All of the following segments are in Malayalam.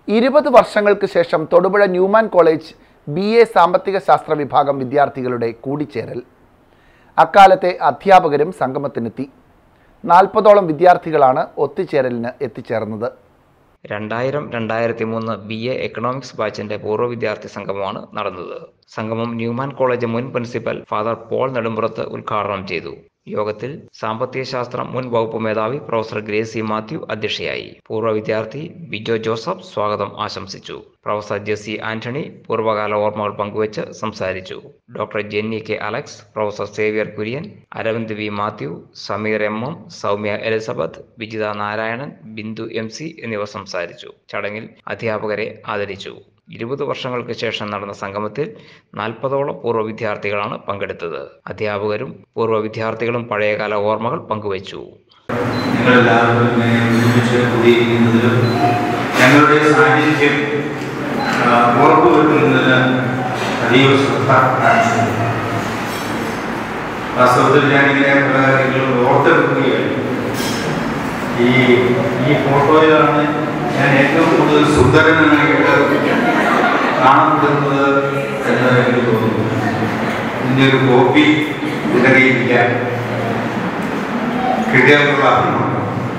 ഇരുപത് വർഷങ്ങൾക്ക് ശേഷം Thodupuzha Newman college B A സാമ്പത്തിക ശാസ്ത്ര വിഭാഗം വിദ്യാർത്ഥികളുടെ കൂടിച്ചേരൽ അക്കാലത്തെ അധ്യാപകരും സംഗമത്തിനെത്തി നാൽപ്പതോളം വിദ്യാർത്ഥികളാണ് ഒത്തുചേരലിന് എത്തിച്ചേർന്നത് രണ്ടായിരം രണ്ടായിരത്തി മൂന്ന് ബി എ എക്കണോമിക്സ് ബാച്ചിന്റെ പൂർവ്വ വിദ്യാർത്ഥി സംഗമമാണ് നടന്നത് സംഗമം ന്യൂമാൻ കോളേജ് മുൻ പ്രിൻസിപ്പൽ ഫാദർ പോൾ നെടുമ്പുറത്ത് ഉദ്ഘാടനം ചെയ്തു യോഗത്തിൽ സാമ്പത്തിക ശാസ്ത്രം മുൻ വകുപ്പ് മേധാവി പ്രൊഫസർ ഗ്രേസി മാത്യു അധ്യക്ഷയായി പൂർവ്വ വിദ്യാർത്ഥി ബിജോ ജോസഫ് സ്വാഗതം ആശംസിച്ചു പ്രൊഫസർ ജെസി ആന്റണി പൂർവ്വകാല ഓർമ്മകൾ പങ്കുവച്ച് സംസാരിച്ചു doctor Jenny K Alex professor Xavier Kurian Aravind V Mathew Sameer M M Soumya Elizabeth Vijitha Narayanan Bindu M C എന്നിവർ സംസാരിച്ചു ചടങ്ങിൽ അധ്യാപകരെ ആദരിച്ചു ഇരുപത് വർഷങ്ങൾക്ക് ശേഷം നടന്ന സംഗമത്തിൽ നാൽപ്പതോളം പൂർവ്വ വിദ്യാർത്ഥികളാണ് പങ്കെടുത്തത് അധ്യാപകരും പൂർവ്വ വിദ്യാർത്ഥികളും പഴയകാല ഓർമ്മകൾ പങ്കുവച്ചു നിങ്ങളെല്ലാവരും ഇങ്ങനെ ഒരുമിച്ച് കൂടിയിരിക്കുന്നതിലും ഞങ്ങളുടെ സാന്നിധ്യം ആ, ഉറപ്പുവരുത്തുന്നതിന് അതീവ ശ്രദ്ധ കാണിച്ചിട്ടുണ്ട് വാസ്തവത്തിൽ ഞാനിങ്ങനെ പല കാര്യങ്ങളും ഓർത്തെടുക്കുകയാണ് ഈ ഈ ഫോട്ടോയിലാണ് ഞാൻ ഏറ്റവും കൂടുതൽ സുന്ദരനായിട്ട് കാണപ്പെടുന്നത് എന്ന് എനിക്ക് തോന്നുന്നു ഇതിൻ്റെ ഒരു കോപ്പി ഇതിൻ്റെ കയ്യിലില്ല കിട്ടിയാലുള്ള അഭിമാനം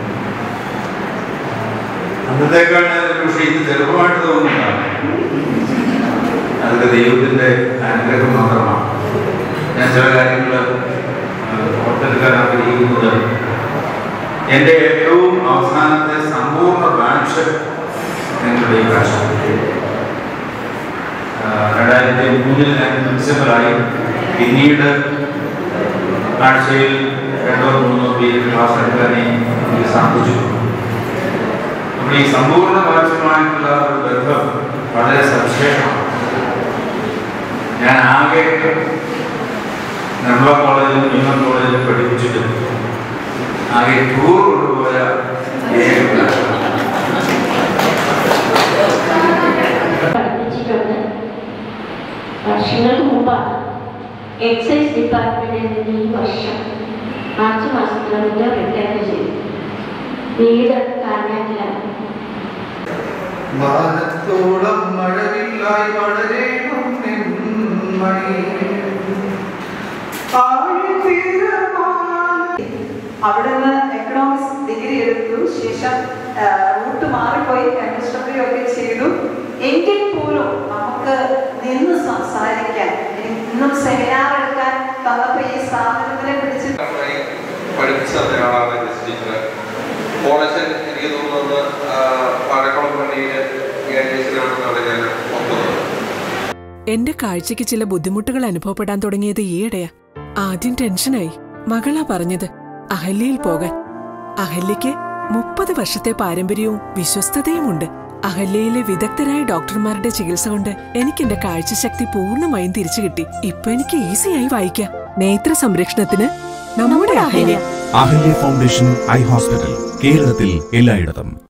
അന്നത്തേക്കാണ് പക്ഷേ ഇത് ചെറുപ്പമായിട്ട് തോന്നുന്നതാണ് അതൊക്കെ ദൈവത്തിന്റെ അനുഗ്രഹം മാത്രമാണ് ഞാൻ ചില കാര്യങ്ങൾ ഓർത്തെടുക്കാൻ ആഗ്രഹിക്കുന്നത് എൻ്റെ ഏറ്റവും അവസാനത്തെ സമ്പൂർണ്ണ ബാച്ച് നിങ്ങളുടെ ഈ ഭാഷ രണ്ടായിരത്തി മൂന്നിൽ ഞാൻ പ്രിൻസിപ്പലായി പിന്നീട് ആഴ്ചയിൽ രണ്ടോ മൂന്നോ പേര് ക്ലാസ് എടുക്കാനേ എനിക്ക് സാധിച്ചു അപ്പോൾ ഈ സമ്പൂർണ്ണ ബാച്ചുമായിട്ടുള്ള ഒരു ബന്ധം വളരെ സവിശേഷമാണ് ഞാൻ ആകെ നിർമ്മല കോളേജിലും ന്യൂമൻ കോളേജിലും പഠിപ്പിച്ചിട്ട് ആകെ ടൂർ കൊണ്ടുപോയ ഏക ബാച്ചാണ്. പഠിപ്പിച്ചിട്ടുണ്ട് വർഷങ്ങൾക്ക് മുമ്പാണ് എക്സൈസ് ഡിപ്പാർട്ട്മെന്റിൽ നിന്ന് ഈ വർഷം മാർച്ച് മാസത്തിലാണ് റിട്ടയർ ചെയ്തു വീട് കാഞ്ഞാറ്റിലാണ് വാനത്തോളം മഴവില്ലായി വളരേണം നിന്മണി അവിടെ നിന്ന് എക്കണോമിക്സ് ഡിഗ്രി എടുത്തു ശേഷം ആ, റൂട്ട് മാറിപ്പോയി കെമിസ്ട്രി ഒക്കെ ചെയ്തു എങ്കിൽ പോലും നമുക്ക് നിന്ന് സംസാരിക്കാൻ ഇന്നും സെമിനാർ എടുക്കാൻ തന്നപ്പോൾ ഈ സ്ഥാപനത്തിനെ പിടിച്ച് വർഷമായി പഠിപ്പിച്ച ഒരാളാണ് ജസ്റ്റ് ടീച്ചർ കോളേജ് എനിക്ക് തോന്നുന്നത് ആ, പാലക്കുളം പള്ളിയിൽ ഗ്രാജുവേഷനാണെന്നാണ് ഞാൻ ഓർക്കുന്നത് എന്റെ കാഴ്ചയ്ക്ക് ചില ബുദ്ധിമുട്ടുകൾ അനുഭവപ്പെടാൻ തുടങ്ങിയത് ഈയിടെയാ ആദ്യം ടെൻഷനായി മകളാ പറഞ്ഞത് അഹല്യയിൽ പോകാൻ അഹല്യയ്ക്ക് മുപ്പത് വർഷത്തെ പാരമ്പര്യവും വിശ്വസ്തതയുമുണ്ട് അഹല്യയിലെ വിദഗ്ധരായ ഡോക്ടർമാരുടെ ചികിത്സ കൊണ്ട് എനിക്ക് എന്റെ കാഴ്ചശക്തി പൂർണ്ണമായും തിരിച്ചു കിട്ടി ഇപ്പൊ എനിക്ക് ഈസിയായി വായിക്കാം നേത്ര സംരക്ഷണത്തിന് നമ്മുടെ Ahalya Ahalya foundation eye hospital കേരളത്തിൽ എല്ലായിടത്തും